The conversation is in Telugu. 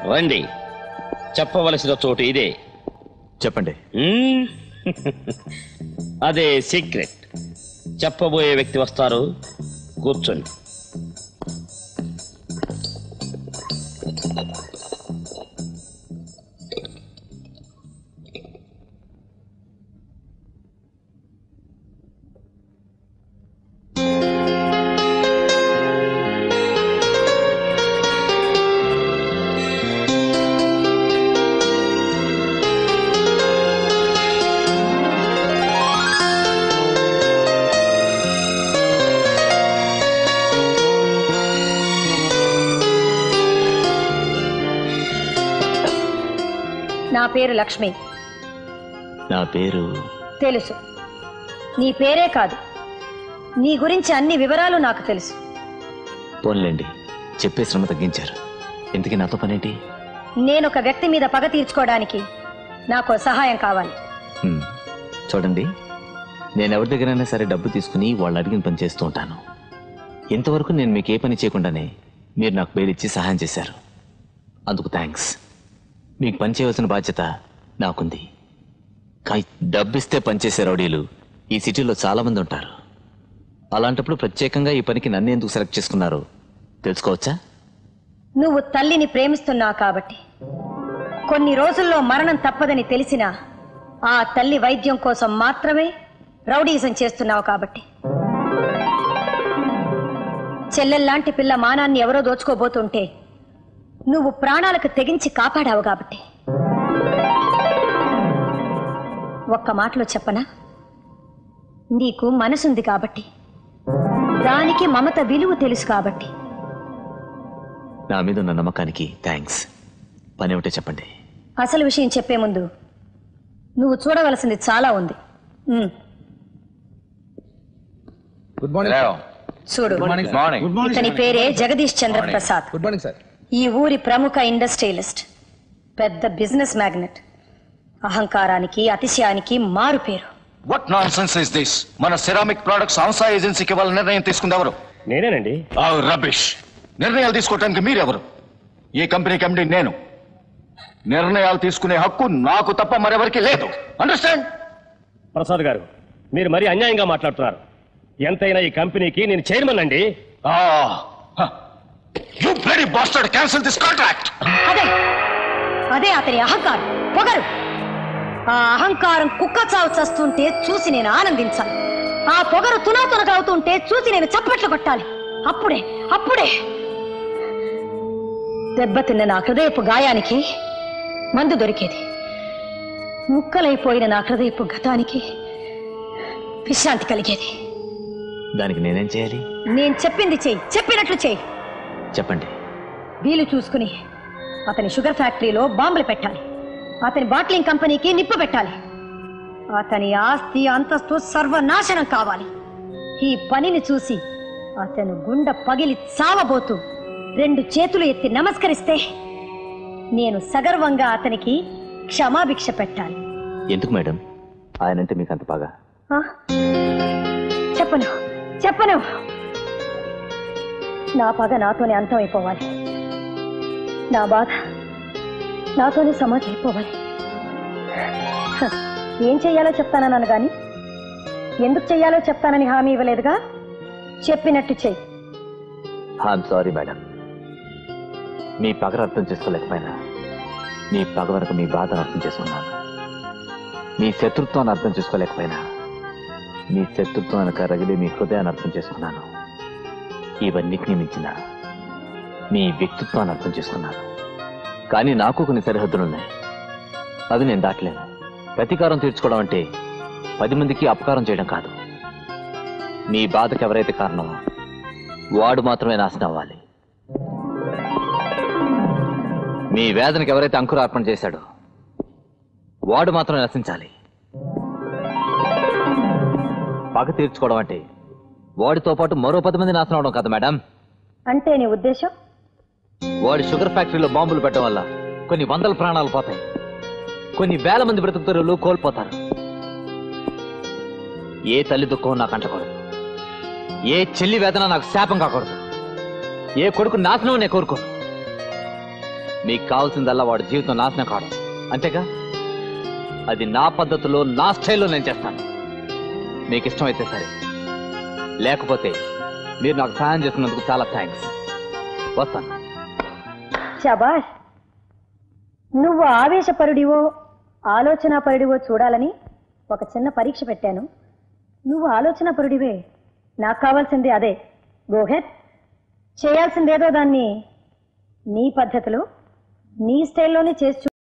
రండి చెప్పవలసిన చోటు ఇదే చెప్పండి మ్మ్. అదే సీక్రెట్ చెప్పబోయే వ్యక్తి వస్తారు కూర్చోండి నా పేరు లక్ష్మి నా పేరు తెలుసు నీ పేరే కాదు నీ గురించి అన్ని వివరాలు నాకు తెలుసు పోన్లేండి చెప్పే శ్రమ తగ్గించారు ఇంతకీ నాతో పనేంటి నేను ఒక వ్యక్తి మీద పగ తీర్చుకోవడానికి నాకు సహాయం కావాలి హ్మ్. చూడండి నేను ఎవరి దగ్గరైనా సరే డబ్బు తీసుకుని వాళ్ళు అడిగిన పని చేస్తూ ఉంటాను ఇంతవరకు నేను మీకు ఏ పని చేయకుండానే మీరు నాకు బెయిలిచ్చి సహాయం చేశారు అందుకు థ్యాంక్స్ మీకు పని చేయవలసిన బాధ్యత నాకుంది కానీ డబ్బిస్తే పనిచేసే రౌడీలు ఈ సిటీలో చాలా మంది ఉంటారు అలాంటప్పుడు ప్రత్యేకంగా ఈ పనికి నన్ను ఎందుకు సెలెక్ట్ చేసుకున్నారో తెలుసుకోవచ్చా నువ్వు తల్లిని ప్రేమిస్తున్నావు కాబట్టి కొన్ని రోజుల్లో మరణం తప్పదని తెలిసినా ఆ తల్లి వైద్యం కోసం మాత్రమే రౌడీజం చేస్తున్నావు కాబట్టి చెల్లెల్లాంటి పిల్ల మానాన్ని ఎవరో దోచుకోబోతుంటే నువ్వు ప్రాణాలకు తెగించి కాపాడావు కాబట్టి ఒక్క మాటలో చెప్పనా నీకు మనసుంది కాబట్టి దానికి మమత విలువ తెలుసు కాబట్టి నా మీద ఉన్న నమ్మకానికి థ్యాంక్స్ పని ఏమిటో చెప్పండి అసలు విషయం చెప్పే ముందు నువ్వు చూడవలసింది చాలా ఉంది ఉమ్, గుడ్ మార్నింగ్ చూడు మార్నింగ్ మార్నింగ్ ఇతని పేరే Jagadish Chandra Prasad good morning sir ఈ ఊరి ప్రముఖ ఇండస్ట్రియలిస్ట్ పెద్ద బిజినెస్ మ్యాగ్నెట్ అహంకారానికి అతిశయానికి మారు పేరు what nonsense is this మన సెరామిక్ ప్రొడక్ట్స్ హంసా ఏజెన్సీకి వాళ్ళ నిర్ణయం తీసుకుంది ఎవరు నేనేనండి రబిష్ నిర్ణయాలు తీసుకోవడానికి మీరెవరు ఈ కంపెనీకి ఎండి నేను నిర్ణయాలు తీసుకునే హక్కు నాకు తప్ప మరెవరికి లేదు అండర్స్టాండ్ ప్రసాద్ గారు మీరు మరీ అన్యాయంగా మాట్లాడుతున్నారు ఎంతైనా ఈ కంపెనీకి నేను చైర్మన్ అండి you bloody bastard cancel this contract అదే అదే అతని అహంకారం పొగరు ఆ అహంకారం కుక్క చావు చస్తుంటే చూసి నేను ఆనందించాలి ఆ పొగరు తునాతునకవుతుంటే చూసి నేను చప్పట్లు కొట్టాలి అప్పుడే అప్పుడే దెబ్బతిన్న నా హృదయపు గాయానికి మందు దొరికేది ముక్కలైపోయిన నా హృదయపు గతానికి విశ్రాంతి కలిగేది దానికి నేనేం చేయాలి నేను చెప్పింది చెయ్యి చెప్పినట్లు చెయ్యి చెప్పండి వీలు చూసుకుని అతని షుగర్ ఫ్యాక్టరీలో బాంబులు పెట్టాలి అతని బాట్లింగ్ కంపెనీకి నిప్పు పెట్టాలి అతని ఆస్తి అంతస్తు సర్వనాశనం కావాలి ఈ పనిని చూసి అతను గుండె పగిలి చావబోతూ రెండు చేతులు ఎత్తి నమస్కరిస్తే నేను సగర్వంగా అతనికి క్షమాభిక్ష పెట్టాలి ఎందుకు మేడం ఆయనంటే మీకు అంత బాగా ఆ? చెప్పను చెప్పను నా పగ నాతోనే అంతం అయిపోవాలి నా బాధ నాతోనే సమాధి అయిపోవాలి హ, ఏం చెయ్యాలో చెప్తానన్నాను గాని ఎందుకు చెయ్యాలో చెప్తానని హామీ ఇవ్వలేదుగా చెప్పినట్టు చెయ్యి ఐఎమ్ సారీ మేడం మీ పగను అర్థం చేసుకోలేకపోయినా మీ పగ వరకు మీ బాధను అర్థం చేసుకున్నాను మీ శత్రుత్వాన్ని అర్థం చేసుకోలేకపోయినా మీ శత్రుత్వం వెనక రగిలి మీ హృదయాన్ని అర్థం చేసుకున్నాను ఇవన్నిటినీ మించిన మీ వ్యక్తిత్వాన్ని అర్థం చేసుకున్నాను కానీ నాకు కొన్ని సరిహద్దులు ఉన్నాయి అవి నేను దాటలేను ప్రతీకారం తీర్చుకోవడం అంటే పది మందికి అపకారం చేయడం కాదు మీ బాధకు ఎవరైతే కారణమో వాడు మాత్రమే నాశనం అవ్వాలి మీ వేదనకి ఎవరైతే అంకురార్పణ చేశాడో వాడు మాత్రమే నశించాలి పగ తీర్చుకోవడం అంటే వాడితో పాటు మరో పది మంది నాశనం అవడం కదా మేడం అంటే నీ ఉద్దేశం వాడి షుగర్ ఫ్యాక్టరీలో బాంబులు పెట్టడం వల్ల కొన్ని వందల ప్రాణాలు పోతాయి కొన్ని వేల మంది బ్రతుకుతారు కోల్పోతారు ఏ తల్లి దుఃఖం నాకు అంటకూడదు ఏ చెల్లి వేదన నాకు శాపం కాకూడదు ఏ కొడుకు నాశనం నేను కోరుకోను మీకు కావాల్సిందల్లా వాడి జీవితం నాశనం కావడం అంతేగా అది నా పద్ధతిలో నా స్టైల్లో నేను చేస్తాను మీకు ఇష్టమైతే సరే లేకపోతే మీరు నాకు సహాయం చేసినందుకు చాలా థ్యాంక్స్ వస్తాను శబాష్ నువ్వు ఆవేశపరుడివో ఆలోచనాపరుడివో చూడాలని ఒక చిన్న పరీక్ష పెట్టాను నువ్వు ఆలోచనాపరుడివే నాకు కావాల్సింది అదే గోహెత్ చేయాల్సిందేదో దాన్ని నీ పద్ధతిలో నీ స్టైల్లోనే చేసి చూ-